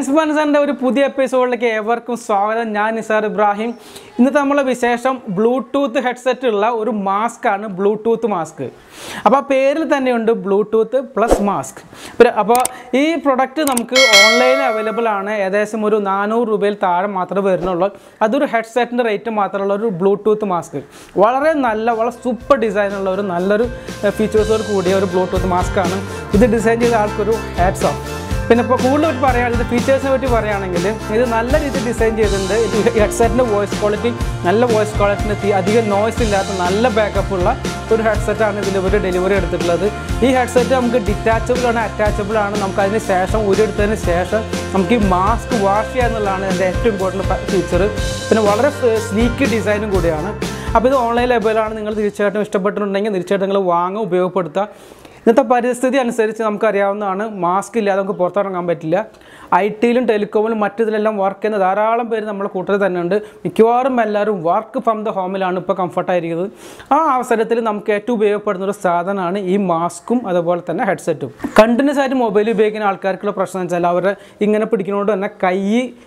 Tex ബൺസറിൻ്റെ ഒരു പുതിയ എപ്പിസോഡിലേക്ക് ഏവർക്കും സ്വാഗതം ഞാൻ നിസാർ ഇബ്രാഹിം ഇന്നത്തെ നമ്മളെ വിശേഷം ബ്ലൂടൂത്ത് ഹെഡ്സെറ്റ് ഉള്ള ഒരു മാസ്ക് ആണ് ബ്ലൂടൂത്ത് മാസ്ക് അപ്പോൾ ആ പേരിൽ തന്നെയുണ്ട് ബ്ലൂടൂത്ത് പ്ലസ് മാസ്ക് അപ്പോൾ ഈ പ്രൊഡക്റ്റ് നമുക്ക് ഓൺലൈനിൽ അവൈലബിൾ ആണ് ഏകദേശം ഒരു നാനൂറ് രൂപയിൽ താഴെ മാത്രമേ വരുന്നുള്ളൂ അതൊരു ഹെഡ്സെറ്റിൻ്റെ റേറ്റ് മാത്രമുള്ള ഒരു ബ്ലൂടൂത്ത് മാസ്ക് വളരെ നല്ല വളരെ സൂപ്പർ ഡിസൈനുള്ള ഒരു നല്ലൊരു ഫീച്ചേഴ്സോട് കൂടിയ ഒരു ബ്ലൂടൂത്ത് മാസ്ക് ആണ് ഇത് ഡിസൈൻ ചെയ്ത ആൾക്കൊരു ഹാറ്റ്സ് ഓഫ് പിന്നെ ഇപ്പോൾ കൂടുതൽ പറയുകയാണെങ്കിൽ ഇത് ഫീച്ചേഴ്സിനെ പറ്റി പറയുകയാണെങ്കിൽ ഇത് നല്ല രീതിയിൽ ഡിസൈൻ ചെയ്തിട്ടുണ്ട് ഇത് ഹെഡ്സെറ്റിൻ്റെ വോയിസ് ക്വാളിറ്റി നല്ല വോയിസ് ക്വാളിറ്റിന് അധികം നോയ്സ് ഇല്ലാത്ത നല്ല ബാക്കപ്പ് ഉള്ള ഒരു ഹെഡ്സെറ്റാണ് ഇതിൽ ഇവർ ഡെലിവറി എടുത്തിട്ടുള്ളത് ഈ ഹെഡ്സെറ്റ് നമുക്ക് ഡിറ്റാച്ചബിൾ ആണ് അറ്റാച്ചബിൾ ആണ് നമുക്ക് അതിന് ശേഷം ഉരുടെടുത്തതിന് ശേഷം നമുക്ക് ഈ മാസ്ക് വാഷ് ചെയ്യുക എന്നുള്ളതാണ് ഇതിൻ്റെ ഏറ്റവും ഇമ്പോർട്ടൻറ്റ് ഫീച്ചർ പിന്നെ വളരെ സ്ലീക്ക് ഡിസൈനും കൂടിയാണ് അപ്പോൾ ഇത് ഓൺലൈൻ ലെവലാണ് നിങ്ങൾ തീർച്ചയായിട്ടും ഇഷ്ടപ്പെട്ടിട്ടുണ്ടെങ്കിൽ തീർച്ചയായിട്ടും നിങ്ങൾ വാങ്ങുക ഉപയോഗപ്പെടുത്തുക ഇന്നത്തെ പരിസ്ഥിതി അനുസരിച്ച് നമുക്കറിയാവുന്നതാണ് മാസ്ക് ഇല്ലാതെ നമുക്ക് പുറത്തിറങ്ങാൻ പറ്റില്ല ഐ ടിയിലും ടെലികോമിലും മറ്റിതിലെല്ലാം വർക്ക് ചെയ്യുന്ന ധാരാളം പേര് നമ്മുടെ കൂട്ടത്തിൽ തന്നെ ഉണ്ട് മിക്കവാറും എല്ലാവരും വർക്ക് ഫ്രം ദ ഹോമിലാണ് ഇപ്പോൾ കംഫർട്ടായിരിക്കുന്നത് ആ അവസരത്തിൽ നമുക്ക് ഏറ്റവും ഉപയോഗപ്പെടുന്ന ഒരു സാധനമാണ് ഈ മാസ്കും അതുപോലെ തന്നെ ഹെഡ്സെറ്റും കണ്ടിന്യൂസ് ആയിട്ട് മൊബൈൽ ഉപയോഗിക്കുന്ന ആൾക്കാർക്കുള്ള പ്രശ്നം വെച്ചാൽ അവരെ ഇങ്ങനെ പിടിക്കുന്നതുകൊണ്ട് തന്നെ കൈ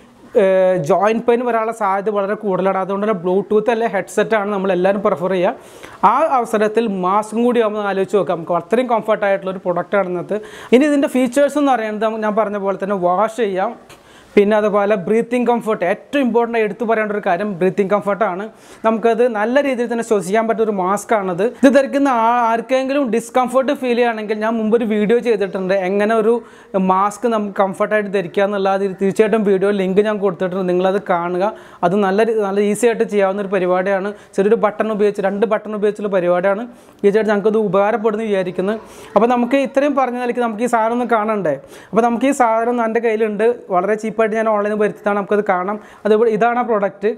ജോയിൻറ്റ് പെയിൻ വരാനുള്ള സാധ്യത വളരെ കൂടുതലാണ് അതുകൊണ്ട് തന്നെ ബ്ലൂടൂത്ത് അല്ലെ ഹെഡ്സെറ്റാണ് നമ്മൾ എല്ലാവരും പ്രിഫർ ചെയ്യുക ആ അവസരത്തിൽ മാസ്കും കൂടി ആകുമ്പോൾ ആലോചിച്ച് നോക്കാം നമുക്ക് അത്രയും കംഫർട്ട് ആയിട്ടുള്ള ഒരു പ്രൊഡക്റ്റാണ് ഇന്നത്തെ ഇനി ഇതിൻ്റെ ഫീച്ചേഴ്സ് എന്ന് പറയുന്നത് ഞാൻ പറഞ്ഞ പോലെ തന്നെ വാഷ് ചെയ്യാം പിന്നെ അതുപോലെ ബ്രീത്തിങ് കംഫർട്ട് ഏറ്റവും ഇമ്പോർട്ടൻ്റ് ആയി എടുത്തു പറയേണ്ട ഒരു കാര്യം ബ്രീത്തിങ് കംഫർട്ടാണ് നമുക്കത് നല്ല രീതിയിൽ തന്നെ ശ്വസിക്കാൻ പറ്റിയ ഒരു മാസ്ക് ആണത് ഇത് ധരിക്കുന്ന ആ ആർക്കെങ്കിലും ഡിസ്കംഫർട്ട് ഫീൽ ചെയ്യുകയാണെങ്കിൽ ഞാൻ മുമ്പ് ഒരു വീഡിയോ ചെയ്തിട്ടുണ്ട് എങ്ങനെ ഒരു മാസ്ക് നമുക്ക് കംഫർട്ടായിട്ട് ധരിക്കുക എന്നുള്ള അത് തീർച്ചയായിട്ടും വീഡിയോ ലിങ്ക് ഞാൻ കൊടുത്തിട്ടുണ്ട് നിങ്ങളത് കാണുക അത് നല്ല രീ- നല്ല ഈസി ആയിട്ട് ചെയ്യാവുന്ന ഒരു പരിപാടിയാണ് ചെറിയൊരു ബട്ടൺ ഉപയോഗിച്ച് രണ്ട് ബട്ടൺ ഉപയോഗിച്ചുള്ള പരിപാടിയാണ് തീർച്ചയായിട്ടും ഞങ്ങൾക്കത് ഉപകാരപ്പെടുന്നു വിചാരിക്കുന്നു അപ്പോൾ നമുക്ക് ഇത്രയും പറഞ്ഞ നിലയ്ക്ക് നമുക്ക് ഈ സാധനം ഒന്ന് കാണണ്ടേ അപ്പോൾ നമുക്ക് ഈ സാധനം എൻ്റെ കയ്യിലുണ്ട് വളരെ ചീപ്പായിട്ട് ഞാൻ ഓൺലൈനിൽ വരുത്തിയതാണ് നമുക്കത് കാണാം അതുപോലെ ഇതാണ് ആ പ്രോഡക്റ്റ്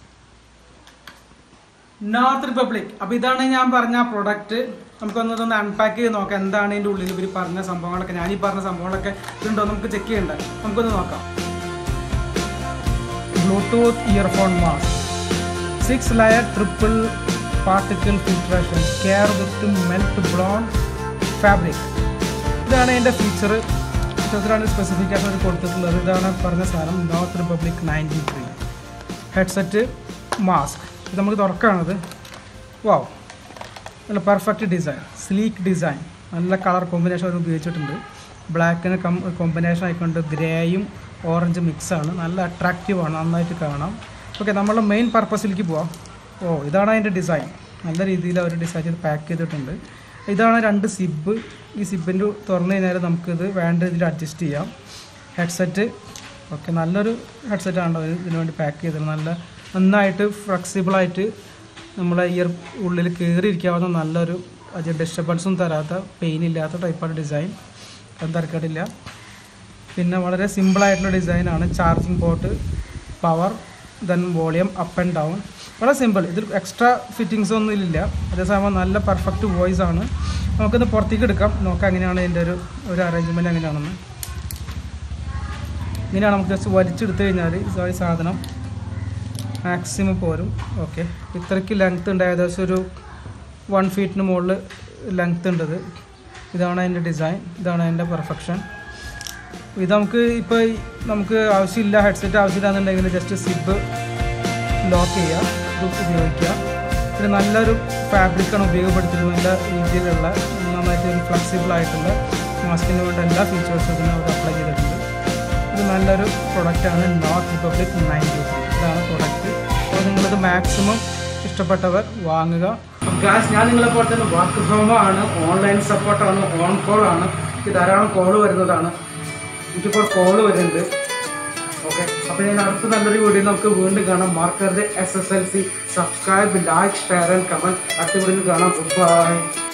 നോർത്ത് റിപ്പബ്ലിക് അപ്പോൾ ഇതാണ് ഞാൻ പറഞ്ഞ പ്രൊഡക്റ്റ് നമുക്കൊന്ന് ഇതൊന്ന് അൺപാക്ക് ചെയ്ത് നോക്കാം എന്താണ് ഇതിൻ്റെ ഉള്ളിൽ ഇവർ പറഞ്ഞ സംഭവങ്ങളൊക്കെ ഞാൻ ഈ പറഞ്ഞ സംഭവങ്ങളൊക്കെ ഇതുണ്ടോ നമുക്ക് ചെക്ക് ചെയ്യണ്ടേ നമുക്കൊന്ന് നോക്കാം Bluetooth earphone mask six layer triple particle filtration care with melt blown fabric ഇതാണ് അതിൻ്റെ ഫീച്ചർ ഇത്തരത്തിലാണ് സ്പെസിഫിക്കേഷൻ അവർ കൊടുത്തിട്ടുള്ളത് ഇതാണ് പറഞ്ഞ സാധനം North Republic ninety three headset mask ഇത് നമുക്ക് തുറക്കാണത് വാവ് നല്ല പെർഫെക്റ്റ് ഡിസൈൻ സ്ലീക്ക് ഡിസൈൻ നല്ല കളർ കോമ്പിനേഷൻ അവർ ഉപയോഗിച്ചിട്ടുണ്ട് ബ്ലാക്കിന് കം കോമ്പിനേഷൻ ആയിക്കൊണ്ട് ഗ്രേയും ഓറഞ്ച് മിക്സാണ് നല്ല അട്രാക്റ്റീവാണ് നന്നായിട്ട് കാണാം ഓക്കെ നമ്മളുടെ മെയിൻ പർപ്പസിലേക്ക് പോവാം ഓ ഇതാണ് അതിൻ്റെ ഡിസൈൻ നല്ല രീതിയിൽ അവർ ഡിസൈൻ ചെയ്ത് പാക്ക് ചെയ്തിട്ടുണ്ട് ഇതാണ് രണ്ട് സിബ് ഈ സിബിൻ്റെ തുറന്നു കഴിഞ്ഞാൽ നമുക്കിത് വേണ്ട രീതിയിൽ അഡ്ജസ്റ്റ് ചെയ്യാം ഹെഡ്സെറ്റ് ഓക്കെ നല്ലൊരു ഹെഡ്സെറ്റാണ് അവർ ഇതിനു വേണ്ടി പാക്ക് ചെയ്തത് നല്ല നന്നായിട്ട് ഫ്ലെക്സിബിളായിട്ട് നമ്മളെ ഇയർ ഉള്ളിൽ കയറിയിരിക്കാവുന്ന നല്ലൊരു അത് ഡിസ്റ്റർബൻസും തരാത്ത പെയിൻ ഇല്ലാത്ത ടൈപ്പാണ് ഡിസൈൻ അത് തരക്കേടില്ല പിന്നെ വളരെ സിമ്പിളായിട്ടുള്ള ഡിസൈനാണ് charging port power then volume up and down വളരെ സിമ്പിൾ ഇതിൽ എക്സ്ട്രാ ഫിറ്റിങ്സ് ഒന്നും ഇല്ല അതേസമയം നല്ല പെർഫെക്റ്റ് വോയിസ് ആണ് നമുക്കിത് പുറത്തേക്ക് എടുക്കാം നോക്കാം എങ്ങനെയാണ് ഇതിൻ്റെ ഒരു ഒരു അറേഞ്ച്മെൻറ്റ് എങ്ങനെയാണെന്ന് ഇങ്ങനെയാണ് നമുക്ക് ജസ്റ്റ് വലിച്ചെടുത്ത് കഴിഞ്ഞാൽ ഈ സാധനം മാക്സിമം പോരും ഓക്കെ ഇത്രയ്ക്ക് ലെങ്ത് ഉണ്ട് ഏകദേശം ഒരു വൺ ഫീറ്റിന് മുകളിൽ ലെങ്ത് ഉണ്ട് ഇത് ഇതാണ് അതിൻ്റെ ഡിസൈൻ ഇതാണ് അതിൻ്റെ പെർഫെക്ഷൻ ഇത് നമുക്ക് ഇപ്പോൾ നമുക്ക് ആവശ്യമില്ല ഹെഡ്സെറ്റ് ആവശ്യമില്ലാന്നുണ്ടെങ്കിൽ ജസ്റ്റ് സിബ് ലോക്ക് ചെയ്യുക ഇത് ഉപയോഗിക്കുക പിന്നെ നല്ലൊരു ഫാബ്രിക്കാണ് ഉപയോഗപ്പെടുത്തിയത് നല്ല രീതിയിലുള്ള നന്നായിട്ട് ഒരു ഫ്ലെക്സിബിൾ ആയിട്ടുള്ള മാസ്കിന് വേണ്ട എല്ലാ ഫീച്ചേഴ്സും ഇതിന് അവർ അപ്ലൈ ചെയ്തിട്ടുണ്ട് ഇത് നല്ലൊരു പ്രൊഡക്റ്റാണ് നോർത്ത് റിപ്പബ്ലിക് നയൻറ്റി ത്രീ ഇതാണ് പ്രൊഡക്റ്റ് അപ്പോൾ നിങ്ങളിത് മാക്സിമം ഇഷ്ടപ്പെട്ടവർ വാങ്ങുക ഗാസ് ഞാൻ നിങ്ങളെ പോലെ തന്നെ വർക്ക് ഫ്രോമാണ് ഓൺലൈൻ സപ്പോർട്ടാണ് ഓൺ കോൾ ആണ് എനിക്ക് ധാരാളം കോൾ വരുന്നതാണ് എനിക്കിപ്പോൾ കോൾ വരുന്നുണ്ട് ഓക്കെ അപ്പോൾ ഞാൻ അടുത്ത നല്ലൊരു വീഡിയോ നമുക്ക് വീണ്ടും കാണാം മാർക്കറുടെ S S L C subscribe like share and comment അടുത്ത വീഡിയോയിൽ കാണാം ഗുഡ് ബൈ